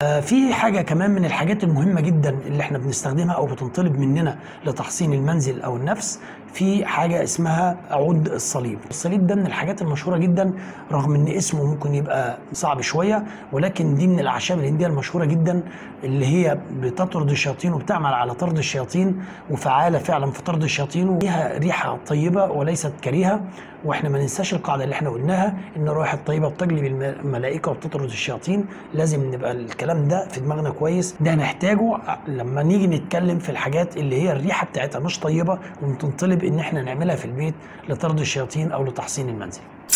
آه، في حاجة كمان من الحاجات المهمة جدا اللي احنا بنستخدمها او بتنطلب مننا لتحصين المنزل او النفس في حاجة اسمها عود الصليب الصليب ده من الحاجات المشهورة جدا رغم ان اسمه ممكن يبقى صعب شوية ولكن دي من الاعشاب الهندية المشهورة جدا اللي هي بتطرد الشياطين وبتعمل على طرد الشياطين وفعالة فعلا في طرد الشياطين وليها ريحة طيبة وليست كريهة واحنا ما ننساش القاعدة اللي احنا قلناها ان الروح الطيبة بتجلب الملائكة وبتطرد الشياطين لازم نبقى الكلام ده في دماغنا كويس ده هنحتاجه لما نيجي نتكلم في الحاجات اللي هي الريحة بتاعتها مش طيبة وتنطلب ان احنا نعملها في البيت لطرد الشياطين او لتحصين المنزل